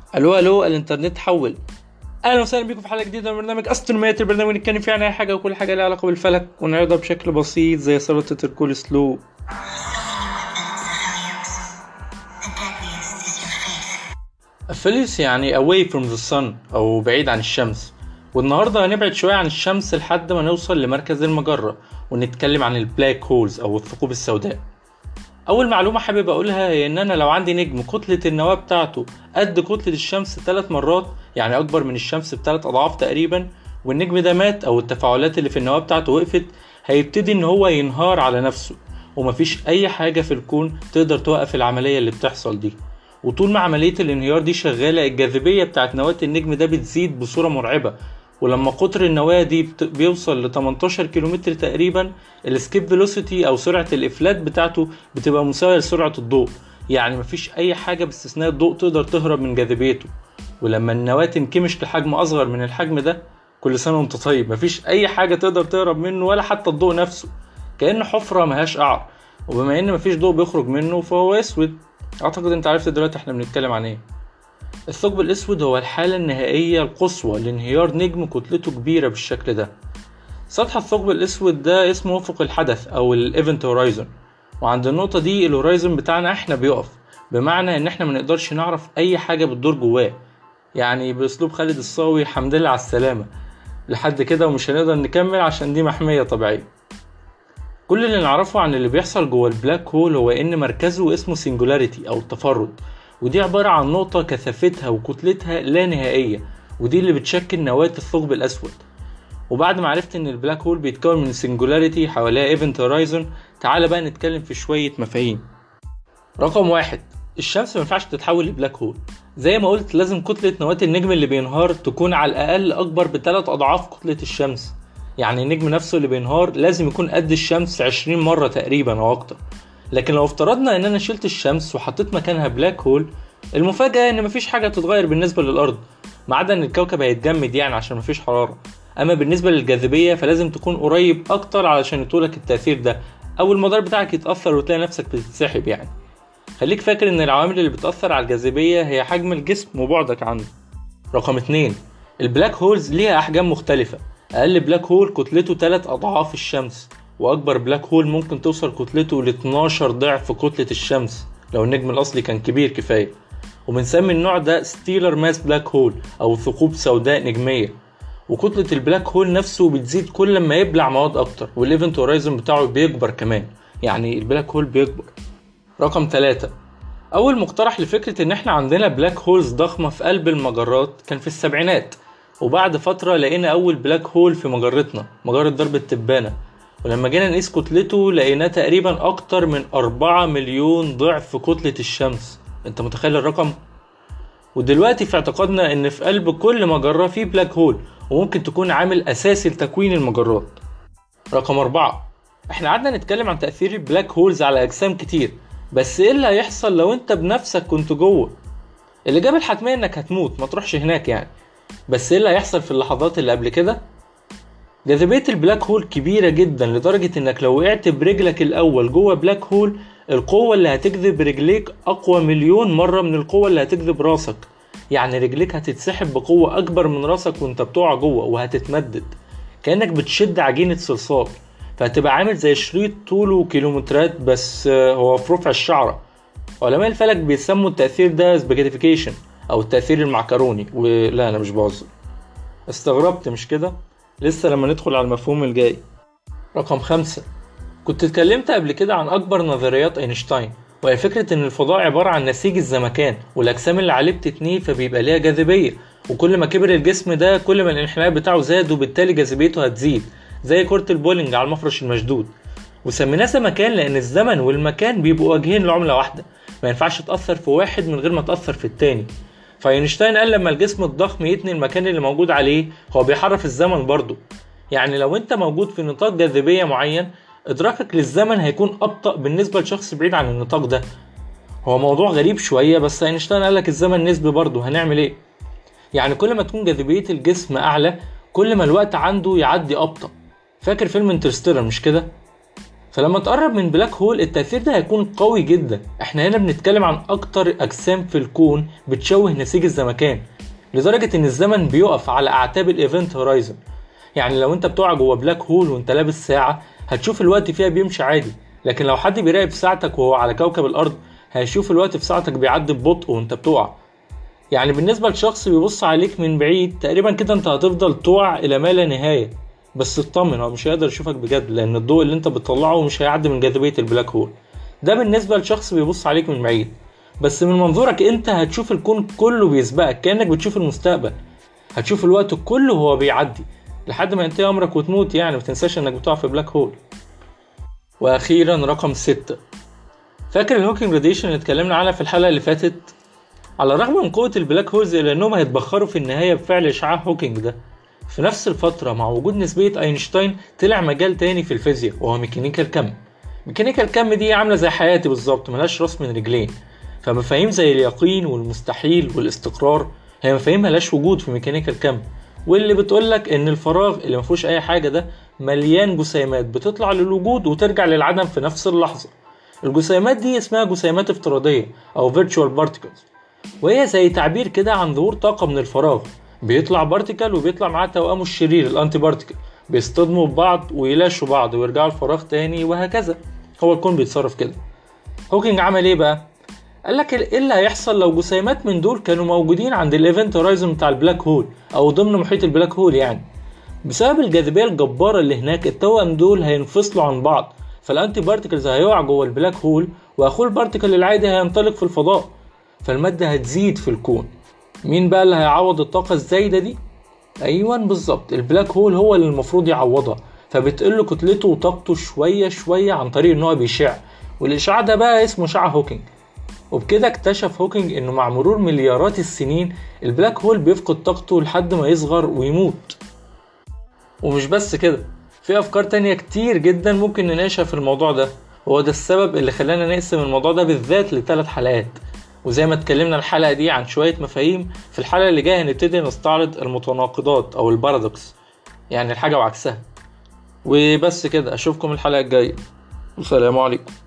الو الو الانترنت حول اهلا وسهلا بيكم في حلقه جديده من برنامج استروميتر برنامج نتكلم فيه عن اي حاجه وكل حاجه لها علاقه بالفلك ونعرضها بشكل بسيط زي سلطه الكول سلو Affilius يعني away from the sun أو بعيد عن الشمس والنهاردة هنبعد شوية عن الشمس لحد ما نوصل لمركز المجرة ونتكلم عن البلاك هولز أو الثقوب السوداء أول معلومة حابب أقولها هي إن أنا لو عندي نجم كتلة النواة بتاعته قد كتلة الشمس ثلاث مرات يعني أكبر من الشمس بثلاث أضعاف تقريبا والنجم ده مات أو التفاعلات اللي في النواة بتاعته وقفت هيبتدي إن هو ينهار على نفسه ومفيش أي حاجة في الكون تقدر توقف العملية اللي بتحصل دي وطول ما عملية الانهيار دي شغالة الجاذبية بتاعت نواة النجم ده بتزيد بصورة مرعبة ولما قطر النواة دي بت- بيوصل ل 18 كيلومتر تقريبا السكيب فيلوسيتي او سرعة الافلات بتاعته بتبقى مساوية لسرعة الضوء يعني مفيش اي حاجة باستثناء الضوء تقدر تهرب من جاذبيته ولما النواة تنكمش لحجم اصغر من الحجم ده كل سنة وانت طيب مفيش اي حاجة تقدر تهرب منه ولا حتى الضوء نفسه كأنه حفرة مهاش قعر وبما ان مفيش ضوء بيخرج منه فهو اسود اعتقد انت عرفت دلوقتي احنا بنتكلم عن ايه الثقب الاسود هو الحالة النهائية القصوى لانهيار نجم كتلته كبيرة بالشكل ده سطح الثقب الاسود ده اسمه افق الحدث او الايفنت هورايزون وعند النقطة دي الهورايزون بتاعنا احنا بيقف بمعنى ان احنا منقدرش نعرف اي حاجة بتدور جواه يعني باسلوب خالد الصاوي حمد لله على السلامة لحد كده ومش هنقدر نكمل عشان دي محمية طبيعية كل اللي نعرفه عن اللي بيحصل جوه البلاك هول هو ان مركزه اسمه سنجولاريتي او التفرد ودي عبارة عن نقطة كثافتها وكتلتها لا نهائية ودي اللي بتشكل نواة الثقب الأسود وبعد ما عرفت ان البلاك هول بيتكون من سنجولاريتي حواليها ايفنت هورايزون تعالى بقى نتكلم في شوية مفاهيم رقم واحد الشمس ما ينفعش تتحول لبلاك هول زي ما قلت لازم كتلة نواة النجم اللي بينهار تكون على الأقل أكبر بثلاث أضعاف كتلة الشمس يعني النجم نفسه اللي بينهار لازم يكون قد الشمس 20 مرة تقريبا أو أكتر لكن لو افترضنا إن أنا شلت الشمس وحطيت مكانها بلاك هول المفاجأة إن مفيش حاجة هتتغير بالنسبة للأرض ما عدا إن الكوكب هيتجمد يعني عشان مفيش حرارة أما بالنسبة للجاذبية فلازم تكون قريب أكتر علشان يطولك التأثير ده أو المدار بتاعك يتأثر وتلاقي نفسك بتتسحب يعني خليك فاكر ان العوامل اللي بتأثر على الجاذبية هي حجم الجسم وبعدك عنه رقم اتنين البلاك هولز ليها احجام مختلفة اقل بلاك هول كتلته 3 اضعاف الشمس واكبر بلاك هول ممكن توصل كتلته ل 12 ضعف كتلة الشمس لو النجم الاصلي كان كبير كفاية وبنسمي النوع ده ستيلر ماس بلاك هول او ثقوب سوداء نجمية وكتلة البلاك هول نفسه بتزيد كل ما يبلع مواد اكتر والايفنت هورايزون بتاعه بيكبر كمان يعني البلاك هول بيكبر رقم ثلاثة أول مقترح لفكرة إن إحنا عندنا بلاك هولز ضخمة في قلب المجرات كان في السبعينات وبعد فترة لقينا أول بلاك هول في مجرتنا مجرة درب التبانة ولما جينا نقيس كتلته لقيناه تقريبا أكتر من أربعة مليون ضعف كتلة الشمس أنت متخيل الرقم؟ ودلوقتي في اعتقادنا إن في قلب كل مجرة في بلاك هول وممكن تكون عامل أساسي لتكوين المجرات رقم أربعة احنا قعدنا نتكلم عن تأثير البلاك هولز على أجسام كتير بس ايه اللي هيحصل لو انت بنفسك كنت جوه الإجابة الحتمية انك هتموت ما تروحش هناك يعني بس ايه اللي هيحصل في اللحظات اللي قبل كده جاذبية البلاك هول كبيرة جدا لدرجة انك لو وقعت برجلك الأول جوه بلاك هول القوة اللي هتجذب رجليك أقوى مليون مرة من القوة اللي هتجذب راسك يعني رجليك هتتسحب بقوة أكبر من راسك وانت بتقع جوه وهتتمدد كأنك بتشد عجينة صلصال فهتبقى عامل زي شريط طوله كيلومترات بس آه، هو في رفع الشعرة علماء الفلك بيسموا التأثير ده سباجيتيفيكيشن أو التأثير المعكروني ولا أنا مش بهزر استغربت مش كده؟ لسه لما ندخل على المفهوم الجاي رقم خمسة كنت اتكلمت قبل كده عن أكبر نظريات أينشتاين وهي فكرة إن الفضاء عبارة عن نسيج الزمكان والأجسام اللي عليه بتتنيه فبيبقى ليها جاذبية وكل ما كبر الجسم ده كل ما الانحناء بتاعه زاد وبالتالي جاذبيته هتزيد زي كرة البولينج على المفرش المشدود وسميناه زمكان لأن الزمن والمكان بيبقوا وجهين لعملة واحدة ما ينفعش تأثر في واحد من غير ما تأثر في التاني فاينشتاين قال لما الجسم الضخم يتني المكان اللي موجود عليه هو بيحرف الزمن برضه يعني لو انت موجود في نطاق جاذبية معين ادراكك للزمن هيكون ابطأ بالنسبة لشخص بعيد عن النطاق ده هو موضوع غريب شوية بس اينشتاين قال لك الزمن نسبي برضه هنعمل ايه يعني كل ما تكون جاذبية الجسم اعلى كل ما الوقت عنده يعدي ابطأ فاكر فيلم انترستيلر مش كده فلما تقرب من بلاك هول التأثير ده هيكون قوي جدا احنا هنا بنتكلم عن اكتر اجسام في الكون بتشوه نسيج الزمكان لدرجة ان الزمن بيقف على اعتاب الايفنت هورايزون يعني لو انت بتقع جوه بلاك هول وانت لابس ساعة هتشوف الوقت فيها بيمشي عادي لكن لو حد بيراقب ساعتك وهو على كوكب الارض هيشوف الوقت في ساعتك بيعدي ببطء وانت بتقع يعني بالنسبة لشخص بيبص عليك من بعيد تقريبا كده انت هتفضل توع الى ما لا نهاية بس اطمن هو مش هيقدر يشوفك بجد لان الضوء اللي انت بتطلعه مش هيعدي من جاذبية البلاك هول ده بالنسبة لشخص بيبص عليك من بعيد بس من منظورك انت هتشوف الكون كله بيسبقك كأنك بتشوف المستقبل هتشوف الوقت كله وهو بيعدي لحد ما ينتهي امرك وتموت يعني متنساش انك بتقع في بلاك هول واخيرا رقم ستة فاكر الهوكينج راديشن اللي اتكلمنا عنها في الحلقة اللي فاتت على الرغم من قوة البلاك هولز إلا إنهم هيتبخروا في النهاية بفعل إشعاع هوكينج ده في نفس الفترة مع وجود نسبية أينشتاين طلع مجال تاني في الفيزياء وهو ميكانيكا الكم ميكانيكا الكم دي عاملة زي حياتي بالظبط ملهاش راس من رجلين فمفاهيم زي اليقين والمستحيل والاستقرار هي مفاهيم ملهاش وجود في ميكانيكا الكم واللي بتقولك ان الفراغ اللي مفيهوش اي حاجة ده مليان جسيمات بتطلع للوجود وترجع للعدم في نفس اللحظة الجسيمات دي اسمها جسيمات افتراضية او virtual particles وهي زي تعبير كده عن ظهور طاقة من الفراغ بيطلع بارتيكل وبيطلع معاه توأمه الشرير الانتي بارتيكل بيصطدموا ببعض ويلاشوا بعض ويرجعوا الفراغ تاني وهكذا هو الكون بيتصرف كده هوكينج عمل ايه بقى قال لك ايه اللي هيحصل لو جسيمات من دول كانوا موجودين عند الايفنت هورايزون بتاع البلاك هول او ضمن محيط البلاك هول يعني بسبب الجاذبيه الجباره اللي هناك التوأم دول هينفصلوا عن بعض فالانتي بارتيكلز هيقع جوه البلاك هول واخوه البارتيكل العادي هينطلق في الفضاء فالماده هتزيد في الكون مين بقى اللي هيعوض الطاقه الزايده دي ايوه بالظبط البلاك هول هو اللي المفروض يعوضها فبتقل كتلته وطاقته شويه شويه عن طريق ان هو بيشع والاشعاع ده بقى اسمه اشعاع هوكينج وبكده اكتشف هوكينج انه مع مرور مليارات السنين البلاك هول بيفقد طاقته لحد ما يصغر ويموت ومش بس كده في افكار تانية كتير جدا ممكن نناقشها في الموضوع ده وهو ده السبب اللي خلانا نقسم الموضوع ده بالذات لثلاث حلقات وزي ما اتكلمنا الحلقة دي عن شوية مفاهيم في الحلقة اللي جاية هنبتدي نستعرض المتناقضات أو البارادوكس يعني الحاجة وعكسها وبس كده أشوفكم الحلقة الجاية والسلام عليكم